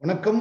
வணக்கம்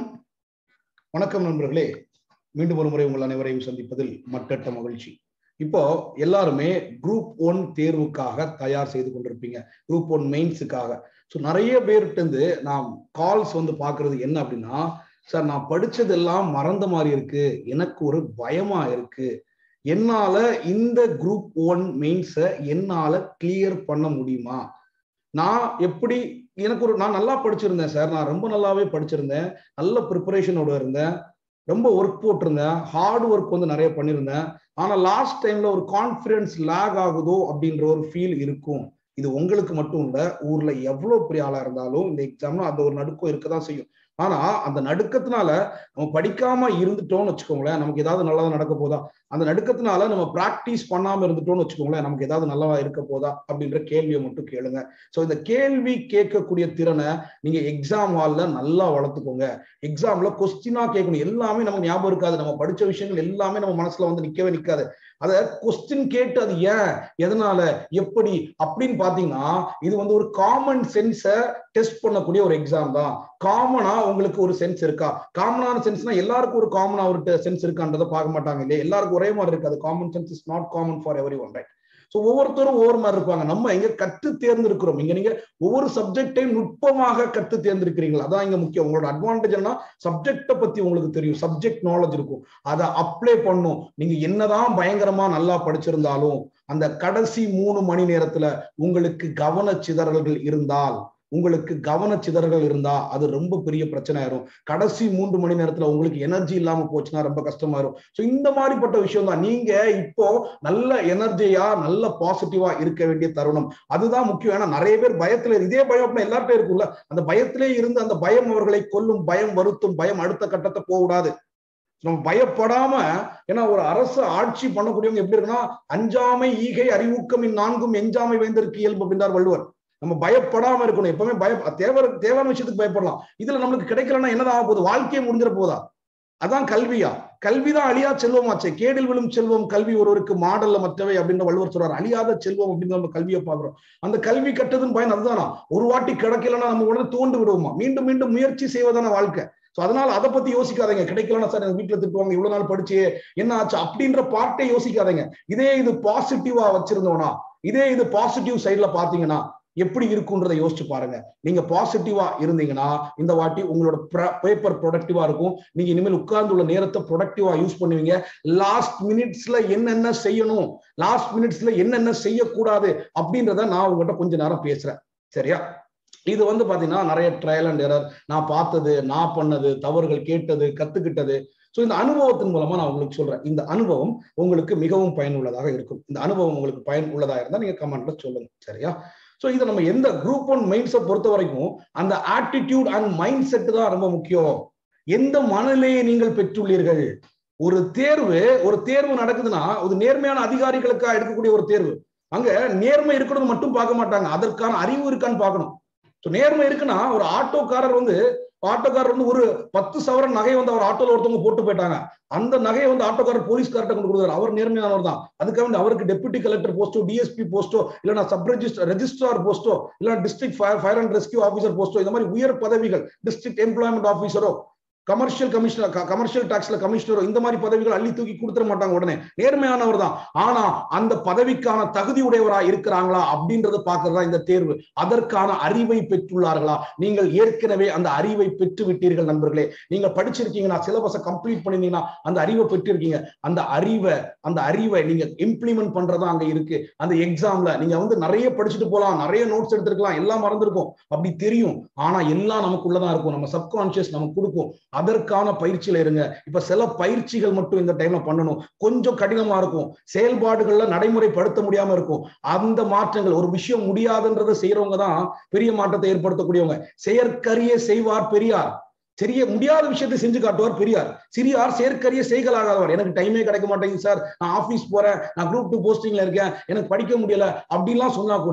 வணக்கம் நண்பர்களே மீண்டும் ஒரு முறை உங்கள் அனைவரையும் சந்திப்பதில் மட்டற்ற மகிழ்ச்சி இப்போ எல்லாருமே குரூப் ஒன் தேர்வுக்காக தயார் செய்து கொண்டிருப்பீங்க குரூப் ஒன் மெயின்ஸுக்காக ஸோ நிறைய பேர்கிட்ட இருந்து நான் கால்ஸ் வந்து பாக்குறது என்ன அப்படின்னா சார் நான் படிச்சதெல்லாம் மறந்த மாதிரி இருக்கு எனக்கு ஒரு பயமா இருக்கு என்னால இந்த குரூப் ஒன் மெயின்ஸை என்னால கிளியர் பண்ண முடியுமா நான் எப்படி எனக்கு ஒரு நான் நல்லா படிச்சிருந்தேன் சார் நான் ரொம்ப நல்லாவே படிச்சிருந்தேன் நல்ல ப்ரிப்பரேஷனோட இருந்தேன் ரொம்ப ஒர்க் போட்டிருந்தேன் ஹார்ட் ஒர்க் வந்து நிறைய பண்ணியிருந்தேன் ஆனா லாஸ்ட் டைம்ல ஒரு கான்பிடன்ஸ் லேக் ஆகுதோ அப்படின்ற ஒரு ஃபீல் இருக்கும் இது உங்களுக்கு மட்டும் இல்ல ஊர்ல எவ்வளவு பெரிய ஆளா இருந்தாலும் இந்த எக்ஸாம்ல அந்த ஒரு நடுக்கம் இருக்கதான் செய்யும் ஆனா அந்த நடுக்கத்தினால நம்ம படிக்காம இருந்துட்டோம்னு வச்சுக்கோங்களேன் நமக்கு ஏதாவது நல்லதா நடக்க போதா அந்த நடுக்கத்தினால நம்ம பிராக்டிஸ் பண்ணாம இருந்துட்டோம்னு வச்சுக்கோங்களேன் நமக்கு ஏதாவது நல்லதா இருக்க போதா அப்படின்ற கேள்வியை மட்டும் கேளுங்க ஸோ இந்த கேள்வி கேட்கக்கூடிய திறனை நீங்க எக்ஸாம் ஹால்ல நல்லா வளர்த்துக்கோங்க எக்ஸாம்ல கொஸ்டினா கேட்கணும் எல்லாமே நமக்கு ஞாபகம் இருக்காது நம்ம படிச்ச விஷயங்கள் எல்லாமே நம்ம மனசுல வந்து நிக்கவே நிக்காது அத கொஸ்டின் கேட்டு அது ஏன் எதனால எப்படி அப்படின்னு பாத்தீங்கன்னா இது வந்து ஒரு காமன் சென்ஸை டெஸ்ட் பண்ணக்கூடிய ஒரு எக்ஸாம் தான் காமனா உங்களுக்கு ஒரு சென்ஸ் இருக்கா காமனான சென்ஸ்னா எல்லாருக்கும் ஒரு காமனா ஒரு சென்ஸ் இருக்கான்றதை பார்க்க மாட்டாங்க இல்லையா எல்லாருக்கும் ஒரே மாதிரி இருக்காது common sense is not common for everyone right so ஒவ்வொருத்தரும் ஒவ்வொரு மாதிரி இருப்பாங்க நம்ம இங்க கற்று தேர்ந்திருக்கிறோம் இங்க நீங்க ஒவ்வொரு சப்ஜெக்டையும் நுட்பமாக கற்று தேர்ந்திருக்கிறீங்களா அதான் இங்க முக்கியம் உங்களோட அட்வான்டேஜ் என்ன சப்ஜெக்டை பத்தி உங்களுக்கு தெரியும் சப்ஜெக்ட் நாலேஜ் இருக்கும் அதை அப்ளை பண்ணும் நீங்க என்னதான் பயங்கரமா நல்லா படிச்சிருந்தாலும் அந்த கடைசி மூணு மணி நேரத்துல உங்களுக்கு கவன சிதறல்கள் இருந்தால் உங்களுக்கு கவன சிதறல்கள் இருந்தா அது ரொம்ப பெரிய பிரச்சனை ஆயிரும் கடைசி மூன்று மணி நேரத்துல உங்களுக்கு எனர்ஜி இல்லாம போச்சுன்னா ரொம்ப கஷ்டமாயிரும் ஸோ இந்த மாதிரிப்பட்ட விஷயம் தான் நீங்க இப்போ நல்ல எனர்ஜியா நல்ல பாசிட்டிவா இருக்க வேண்டிய தருணம் அதுதான் முக்கியம் ஏன்னா நிறைய பேர் பயத்துல இதே பயம் அப்படின்னா எல்லார்ட்டும் இருக்குல்ல அந்த பயத்திலே இருந்து அந்த பயம் அவர்களை கொல்லும் பயம் வருத்தும் பயம் அடுத்த கட்டத்தை போகக்கூடாது நம்ம பயப்படாம ஏன்னா ஒரு அரசு ஆட்சி பண்ணக்கூடியவங்க எப்படி இருக்குன்னா அஞ்சாமை ஈகை அறிவுக்கம் இந்நான்கும் எஞ்சாமை வேந்தருக்கு இயல்பு அப்படின்றார் வள்ளுவர் நம்ம பயப்படாம இருக்கணும் எப்பவுமே பய தேவை தேவையான விஷயத்துக்கு பயப்படலாம் இதுல நம்மளுக்கு கிடைக்கலன்னா என்னதான் ஆக போகுது வாழ்க்கையே முடிஞ்சிட போதா அதான் கல்வியா கல்விதான் அழியா செல்வமாச்சே கேடில் விழும் செல்வம் கல்வி ஒருவருக்கு மாடல்ல மற்றவை அப்படின்னு வள்ளுவர் சொல்றாரு அழியாத செல்வம் அப்படின்னு நம்ம கல்வியை பாக்குறோம் அந்த கல்வி கட்டதுன்னு பயன் அதுதானா ஒரு வாட்டி கிடைக்கலன்னா நம்ம உடனே தோண்டு விடுவோமா மீண்டும் மீண்டும் முயற்சி செய்வதான வாழ்க்கை சோ அதனால அதை பத்தி யோசிக்காதீங்க கிடைக்கலன்னா சார் எங்க வீட்டுல திட்டுவாங்க இவ்வளவு நாள் படிச்சு என்ன ஆச்சு அப்படின்ற பார்ட்டே யோசிக்காதீங்க இதே இது பாசிட்டிவா வச்சிருந்தோம்னா இதே இது பாசிட்டிவ் சைட்ல பாத்தீங்கன்னா எப்படி இருக்குன்றதை யோசிச்சு பாருங்க நீங்க பாசிட்டிவா இருந்தீங்கன்னா இந்த வாட்டி உங்களோட பேப்பர் ப்ரொடக்டிவா இருக்கும் நீங்க இனிமேல் உட்கார்ந்துள்ள நேரத்தை ப்ரொடக்டிவா யூஸ் பண்ணுவீங்க லாஸ்ட் மினிட்ஸ்ல என்னென்ன செய்யணும் லாஸ்ட் மினிட்ஸ்ல என்னென்ன செய்யக்கூடாது அப்படின்றத நான் உங்ககிட்ட கொஞ்ச நேரம் பேசுறேன் சரியா இது வந்து பாத்தீங்கன்னா நிறைய ட்ரையல் அண்ட் எரர் நான் பார்த்தது நான் பண்ணது தவறுகள் கேட்டது கத்துக்கிட்டது ஸோ இந்த அனுபவத்தின் மூலமா நான் உங்களுக்கு சொல்றேன் இந்த அனுபவம் உங்களுக்கு மிகவும் பயனுள்ளதாக இருக்கும் இந்த அனுபவம் உங்களுக்கு பயன் உள்ளதா இருந்தா நீங்க கமெண்ட்ல சொல்லுங்க சரியா ஸோ இதை நம்ம எந்த குரூப் ஒன் மைண்ட்ஸை பொறுத்த வரைக்கும் அந்த ஆட்டிடியூட் அண்ட் மைண்ட் செட் தான் ரொம்ப முக்கியம் எந்த மனநிலையை நீங்கள் பெற்றுள்ளீர்கள் ஒரு தேர்வு ஒரு தேர்வு நடக்குதுன்னா ஒரு நேர்மையான அதிகாரிகளுக்காக எடுக்கக்கூடிய ஒரு தேர்வு அங்க நேர்மை இருக்கிறது மட்டும் பார்க்க மாட்டாங்க அதற்கான அறிவு இருக்கான்னு பார்க்கணும் ஸோ நேர்மை இருக்குன்னா ஒரு ஆட்டோக்காரர் வந்து ஆட்டோக்காரர் வந்து ஒரு பத்து சவரன் நகை வந்து அவர் ஆட்டோல ஒருத்தவங்க போட்டு போயிட்டாங்க அந்த நகையை வந்து ஆட்டோக்காரர் போலீஸ்கார்ட்ட கொண்டு கொடுக்குறாரு அவர் நேர்மையானவர் தான் அதுக்காக வந்து அவருக்கு டெபுட்டி கலெக்டர் போஸ்டோ டிஎஸ்பி போஸ்டோ இல்லைனா சப் ரெஜிஸ்டர் ரெஜிஸ்ட்ரார் போஸ்டோ இல்லைனா district fire and rescue officer போஸ்டோ இந்த மாதிரி உயர் பதவிகள் டிஸ்ட்ரிக்ட் எம்ப்ளாய்மெண்ட் ஆஃபீஸரோ கமர்ஷியல் கமிஷனர் கமர்ஷியல் டாக்ஸ்ல கமிஷனரோ இந்த மாதிரி பதவிகள் அள்ளி தூக்கி கொடுத்துட மாட்டாங்க உடனே நேர்மையானவர் தான் ஆனா அந்த பதவிக்கான தகுதி உடையவரா இருக்கிறாங்களா அப்படின்றத பாக்குறதா இந்த தேர்வு அதற்கான அறிவை பெற்றுள்ளார்களா நீங்கள் ஏற்கனவே அந்த அறிவை பெற்று விட்டீர்கள் நண்பர்களே நீங்க படிச்சிருக்கீங்கன்னா சிலபஸை கம்ப்ளீட் பண்ணிருந்தீங்கன்னா அந்த அறிவை பெற்றிருக்கீங்க அந்த அறிவை அந்த அறிவை நீங்க இம்ப்ளிமெண்ட் பண்றதா அங்க இருக்கு அந்த எக்ஸாம்ல நீங்க வந்து நிறைய படிச்சுட்டு போலாம் நிறைய நோட்ஸ் எடுத்திருக்கலாம் எல்லாம் மறந்துருக்கும் அப்படி தெரியும் ஆனா எல்லாம் நமக்குள்ளதான் இருக்கும் நம்ம சப்கான்சியஸ் நமக்கு கொடுக்கும் அதற்கான பயிற்சியில இருங்க இப்ப சில பயிற்சிகள் மட்டும் இந்த டைம்ல பண்ணணும் கொஞ்சம் கடினமா இருக்கும் செயல்பாடுகள்ல நடைமுறைப்படுத்த முடியாம இருக்கும் அந்த மாற்றங்கள் ஒரு விஷயம் முடியாதுன்றதை செய்யறவங்க தான் பெரிய மாற்றத்தை ஏற்படுத்தக்கூடியவங்க செயற்கரிய செய்வார் பெரியார் சிறிய முடியாத விஷயத்தை செஞ்சு காட்டுவார் பெரியார் சிறியார் செயற்கரிய செய்கலாகாதவர் எனக்கு டைமே கிடைக்க மாட்டேங்குது சார் நான் ஆபீஸ் போறேன் நான் குரூப் டூ போஸ்டிங்ல இருக்கேன் எனக்கு படிக்க முடியல அப்படிலாம் சொன்னா கூட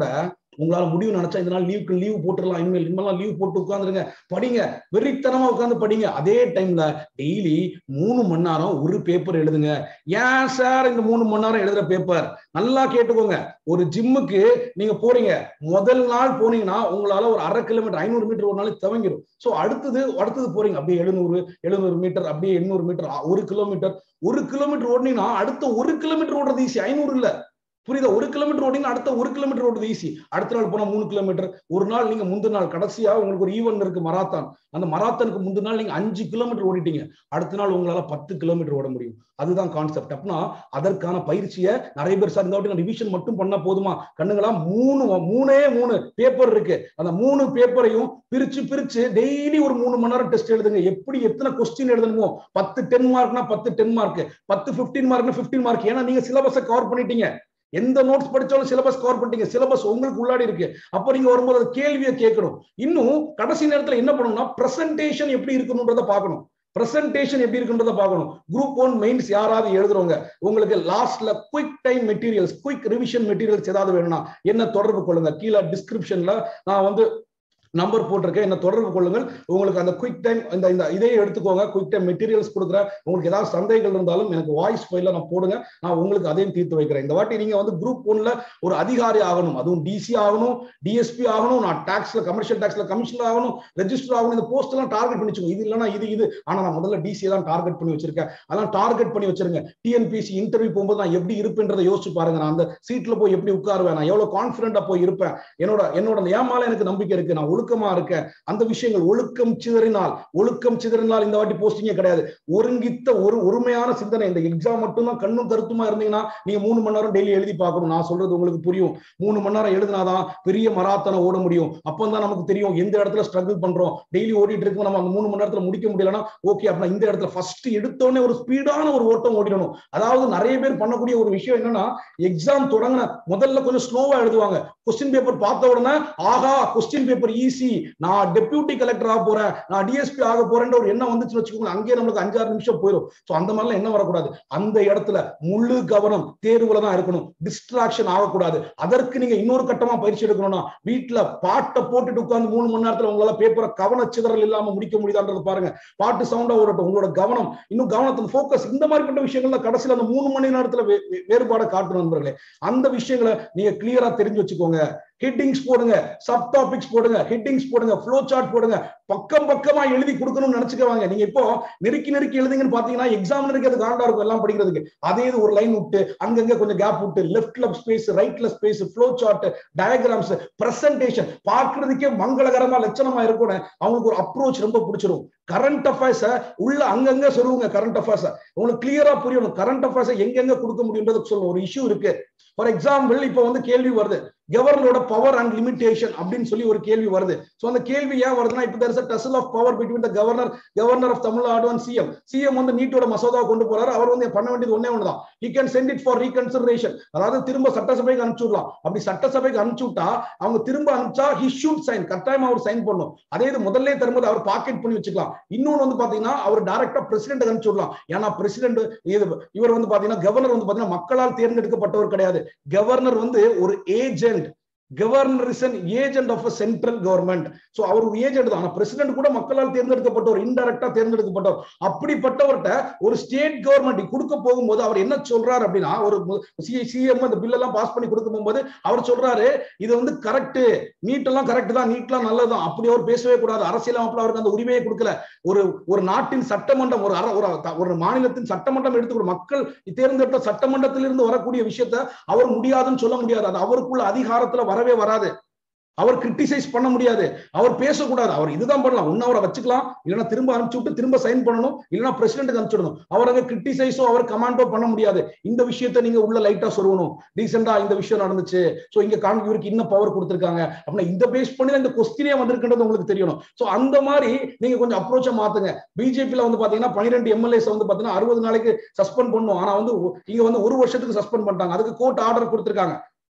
உங்களால முடிவு நினைச்சா இந்த நாள் லீவுக்கு லீவ் போட்டுடலாம் இனிமேல் இனிமேல் லீவ் போட்டு உட்காந்துருங்க படிங்க வெறித்தனமா உட்காந்து படிங்க அதே டைம்ல டெய்லி மூணு மணி நேரம் ஒரு பேப்பர் எழுதுங்க ஏன் சார் இந்த மூணு மணி நேரம் எழுதுற பேப்பர் நல்லா கேட்டுக்கோங்க ஒரு ஜிம்முக்கு நீங்க போறீங்க முதல் நாள் போனீங்கன்னா உங்களால ஒரு அரை கிலோமீட்டர் ஐநூறு மீட்டர் ஒரு நாளைக்கு துவங்கிடும் சோ அடுத்தது அடுத்தது போறீங்க அப்படியே எழுநூறு எழுநூறு மீட்டர் அப்படியே எண்ணூறு மீட்டர் ஒரு கிலோமீட்டர் ஒரு கிலோமீட்டர் ஓடினீங்கன்னா அடுத்த ஒரு கிலோமீட்டர் ஓடுறது ஈஸி ஐநூறு இல்ல புரியுதா ஒரு கிலோமீட்டர் ஓடிங்கன்னா அடுத்த ஒரு கிலோமீட்டர் ஓடுறது ஈஸி அடுத்த நாள் போனா மூணு கிலோமீட்டர் ஒரு நாள் நீங்க முந்தின நாள் கடைசியா உங்களுக்கு ஒரு ஈவென்ட் இருக்கு மராத்தான் அந்த மராத்தானுக்கு முந்தின நாள் நீங்க அஞ்சு கிலோமீட்டர் ஓடிட்டீங்க அடுத்த நாள் உங்களால பத்து கிலோமீட்டர் ஓட முடியும் அதுதான் கான்செப்ட் அப்படின்னா அதற்கான பயிற்சியை நிறைய பேர் சார் இந்த வாட்டி நான் ரிவிஷன் மட்டும் பண்ணா போதுமா கண்ணுங்களா மூணு மூணே மூணு பேப்பர் இருக்கு அந்த மூணு பேப்பரையும் பிரிச்சு பிரிச்சு டெய்லி ஒரு மூணு மணி நேரம் டெஸ்ட் எழுதுங்க எப்படி எத்தனை கொஸ்டின் எழுதணுமோ பத்து டென் மார்க்னா பத்து டென் மார்க் பத்து பிப்டீன் மார்க்னா பிப்டீன் மார்க் ஏன்னா நீங்க சிலபஸை கவர் பண்ணிட்டீங்க எந்த நோட்ஸ் படிச்சாலும் சிலபஸ் கவர் பண்ணிட்டீங்க சிலபஸ் உங்களுக்கு உள்ளாடி இருக்கு அப்ப நீங்க வரும்போது அது கேள்வியை கேட்கணும் இன்னும் கடைசி நேரத்துல என்ன பண்ணணும்னா பிரசன்டேஷன் எப்படி இருக்கணும்ன்றத பார்க்கணும் பிரசன்டேஷன் எப்படி இருக்குன்றத பார்க்கணும் குரூப் ஒன் மெயின்ஸ் யாராவது எழுதுறவங்க உங்களுக்கு லாஸ்ட்ல quick time materials quick revision materials ஏதாவது வேணும்னா என்ன தொடர்பு கொள்ளுங்க கீழே டிஸ்கிரிப்ஷன்ல நான் வந்து நம்பர் போட்டிருக்கேன் என்ன தொடர்பு கொள்ளுங்கள் உங்களுக்கு அந்த குயிக் டைம் இந்த இந்த இதையே எடுத்துக்கோங்க குயிக் டைம் மெட்டீரியல்ஸ் கொடுக்குறேன் உங்களுக்கு ஏதாவது சந்தேகங்கள் இருந்தாலும் எனக்கு வாய்ஸ் ஃபைல நான் போடுங்க நான் உங்களுக்கு அதையும் தீர்த்து வைக்கிறேன் இந்த வாட்டி நீங்க வந்து குரூப் ஒன்ல ஒரு அதிகாரி ஆகணும் அதுவும் டிசி ஆகணும் டிஎஸ்பி ஆகணும் நான் டாக்ஸ்ல கமர்ஷியல் டாக்ஸ்ல கமிஷனர் ஆகணும் ரெஜிஸ்டர் ஆகணும் இந்த போஸ்ட் எல்லாம் டார்கெட் பண்ணி வச்சுக்கோங்க இது இல்லைன்னா இது இது ஆனா நான் முதல்ல டிசி தான் டார்கெட் பண்ணி வச்சிருக்கேன் அதெல்லாம் டார்கெட் பண்ணி வச்சிருங்க டிஎன்பிசி இன்டர்வியூ போகும்போது நான் எப்படி இருப்பேன்றதை யோசிச்சு பாருங்க நான் அந்த சீட்ல போய் எப்படி உட்காருவேன் நான் எவ்வளவு கான்பிடண்டா போய் இருப்பேன் என்னோட என்னோட ஏமால எனக்கு நம்பிக்கை இருக்கு நான் ஒழுக்கமா இருக்கேன் அந்த விஷயங்கள் ஒழுக்கம் சிதறினால் ஒழுக்கம் சிதறினால் இந்த வாட்டி போஸ்டிங்கே கிடையாது ஒருங்கித்த ஒரு ஒருமையான சிந்தனை இந்த எக்ஸாம் மட்டும்தான் கண்ணும் கருத்துமா இருந்தீங்கன்னா நீங்க மூணு மணி நேரம் டெய்லி எழுதி பார்க்கணும் நான் சொல்றது உங்களுக்கு புரியும் மூணு மணி நேரம் எழுதினாதான் பெரிய மராத்தனை ஓட முடியும் அப்பதான் நமக்கு தெரியும் எந்த இடத்துல ஸ்ட்ரகிள் பண்றோம் டெய்லி ஓடிட்டு இருக்கும் நம்ம அந்த மூணு மணி நேரத்துல முடிக்க முடியலன்னா ஓகே அப்படின்னா இந்த இடத்துல ஃபர்ஸ்ட் எடுத்தோடனே ஒரு ஸ்பீடான ஒரு ஓட்டம் ஓடிடணும் அதாவது நிறைய பேர் பண்ணக்கூடிய ஒரு விஷயம் என்னன்னா எக்ஸாம் தொடங்கின முதல்ல கொஞ்சம் ஸ்லோவா எழுதுவாங்க கொஸ்டின் பேப்பர் பார்த்த உடனே ஆகா கொஸ்டின் பேப்பர் ஈஸி நான் டெபியூட்டி கலெக்டர் ஆக போறேன் நான் டிஎஸ்பி ஆக போறேன்ற ஒரு எண்ணம் வந்துச்சுன்னு வச்சுக்கோங்க அங்கேயே நம்மளுக்கு அஞ்சாறு நிமிஷம் போயிடும் சோ அந்த மாதிரிலாம் என்ன வரக்கூடாது அந்த இடத்துல முழு கவனம் தேர்வுல தான் இருக்கணும் டிஸ்ட்ராக்ஷன் ஆகக்கூடாது அதற்கு நீங்க இன்னொரு கட்டமா பயிற்சி எடுக்கணும்னா வீட்டுல பாட்டை போட்டுட்டு உட்கார்ந்து மூணு மணி நேரத்துல உங்களால பேப்பரை கவன சிதறல் இல்லாம முடிக்க முடியுதான்றது பாருங்க பாட்டு சவுண்டா ஓடட்டும் உங்களோட கவனம் இன்னும் கவனத்தின் ஃபோக்கஸ் இந்த மாதிரிப்பட்ட விஷயங்கள்ல கடைசியில அந்த மூணு மணி நேரத்துல வேறுபாடை காட்டணும் நண்பர்களே அந்த விஷயங்களை நீங்க கிளியரா தெரிஞ்சு வச்சுக்கோங்க ஹெட்டிங்ஸ் போடுங்க சப் டாபிக்ஸ் போடுங்க ஹெட்டிங்ஸ் போடுங்க ஃப்ளோ சார்ட் போடுங்க பக்கம் பக்கமா எழுதி கொடுக்கணும்னு நினைச்சுக்கவாங்க நீங்க இப்போ நெருக்கி நெருக்கி எழுதிங்கன்னு பாத்தீங்கன்னா எக்ஸாம் அது காண்டா இருக்கும் எல்லாம் படிக்கிறதுக்கு அதே இது ஒரு லைன் விட்டு அங்கங்க கொஞ்சம் கேப் விட்டு லெஃப்ட்ல ஸ்பேஸ் ரைட்ல space flow chart diagrams presentation பார்க்கறதுக்கே மங்களகரமா லட்சணமா இருக்கும் அவங்களுக்கு ஒரு அப்ரோச் ரொம்ப பிடிச்சிரும் கரண்ட் அஃபேர்ஸ உள்ள அங்கங்க சொல்லுவாங்க கரண்ட் அஃபேர்ஸ் உங்களுக்கு கிளியரா புரியணும் கரண்ட் அஃபேர்ஸ் எங்கெங்க கொடுக்க முடியும்ன்றது சொல்லுவோம் ஒரு இஷ்யூ இருக்கு ஃபார் எக்ஸாம்பிள் இப்ப வந்து கேள்வி வருது கவர்னரோட பவர் அண்ட் லிமிடேஷன் அப்படின்னு சொல்லி ஒரு கேள்வி வருது சோ அந்த கேள்வி ஏன் வருதுன்னா இப்ப there tussle of power between the governor governor of Tamil Nadu and CM CM வந்து நீட்டோட மசோதா கொண்டு போறாரு அவர் வந்து பண்ண வேண்டியது ஒன்னே ஒண்ணுதான் he can send it for reconsideration அதாவது திரும்ப சட்டசபைக்கு அனுப்பிச்சுடலாம் அப்படி சட்டசபைக்கு அனுப்பிச்சு விட்டா அவங்க திரும்ப அனுப்பிச்சா ஹி ஷூட் சைன் கட்டாயமா அவர் சைன் பண்ணும் அதே இது முதல்ல தரும்போது அவர் பாக்கெட் பண்ணி வச்சுக்கலாம் இன்னொன்னு வந்து பாத்தீங்கன்னா அவர் டைரக்டா பிரசிடென்ட் அனுப்பிச்சு விடலாம் ஏன்னா பிரசிடென்ட் இவர் வந்து பாத்தீங்கன்னா கவர்னர் வந்து பாத்தீங்கன்னா மக்களால் தேர்ந்தெடுக்கப்பட்டவர் கிடையாது கவர்னர் வந்து ஒரு agent governor is an agent of central government so அவர் ஒரு ஏஜென்ட் தான் ஆனா பிரசிடென்ட் கூட மக்களால் தேர்ந்தெடுக்கப்பட்டவர் இன்டைரக்டா தேர்ந்தெடுக்கப்பட்டவர் அப்படிப்பட்டவர்கிட்ட ஒரு ஸ்டேட் கவர்மெண்ட் கொடுக்க போகும்போது அவர் என்ன சொல்றாரு அப்படின்னா ஒரு சிஎம் அந்த பில் எல்லாம் பாஸ் பண்ணி கொடுக்க போகும்போது அவர் சொல்றாரு இது வந்து கரெக்ட் நீட் எல்லாம் கரெக்ட் தான் நீட்லாம் நல்லதுதான் அப்படி அவர் பேசவே கூடாது அரசியல் அமைப்புல அவருக்கு அந்த உரிமையை கொடுக்கல ஒரு ஒரு நாட்டின் சட்டமன்றம் ஒரு ஒரு ஒரு மாநிலத்தின் சட்டமன்றம் எடுத்துக்கொள்ள மக்கள் தேர்ந்தெடுத்த சட்டமன்றத்திலிருந்து வரக்கூடிய விஷயத்த அவர் முடியாதுன்னு சொல்ல முடியாது அது அவருக்குள்ள அதிகாரத்துல வரவே வராது அவர் கிரிட்டிசைஸ் பண்ண முடியாது அவர் பேசக்கூடாது அவர் இதுதான் பண்ணலாம் ஒன்னு அவரை வச்சுக்கலாம் இல்லைன்னா திரும்ப அனுப்பிச்சு விட்டு திரும்ப சைன் பண்ணணும் இல்லைன்னா பிரசிடென்ட் அனுப்பிச்சிடணும் அவர் அங்க கிரிட்டிசைஸோ அவர் கமாண்டோ பண்ண முடியாது இந்த விஷயத்த நீங்க உள்ள லைட்டா சொல்லணும் ரீசெண்டா இந்த விஷயம் நடந்துச்சு சோ இங்க காண் இவருக்கு இன்னும் பவர் கொடுத்துருக்காங்க அப்படின்னா இந்த பேஸ் பண்ணி இந்த கொஸ்டினே வந்திருக்கின்றது உங்களுக்கு தெரியணும் சோ அந்த மாதிரி நீங்க கொஞ்சம் அப்ரோச்சை மாத்துங்க பிஜேபியில வந்து பாத்தீங்கன்னா பன்னிரெண்டு எம்எல்ஏஸ் வந்து பாத்தீங்கன்னா அறுபது நாளைக்கு சஸ்பெண்ட் பண்ணும் ஆனா வந்து இங்க வந்து ஒரு வருஷத்துக்கு சஸ்பெண்ட் பண்ணிட்டாங்க அதுக்கு கோர்ட் ஆர்டர் கொடுத்துருக்காங்க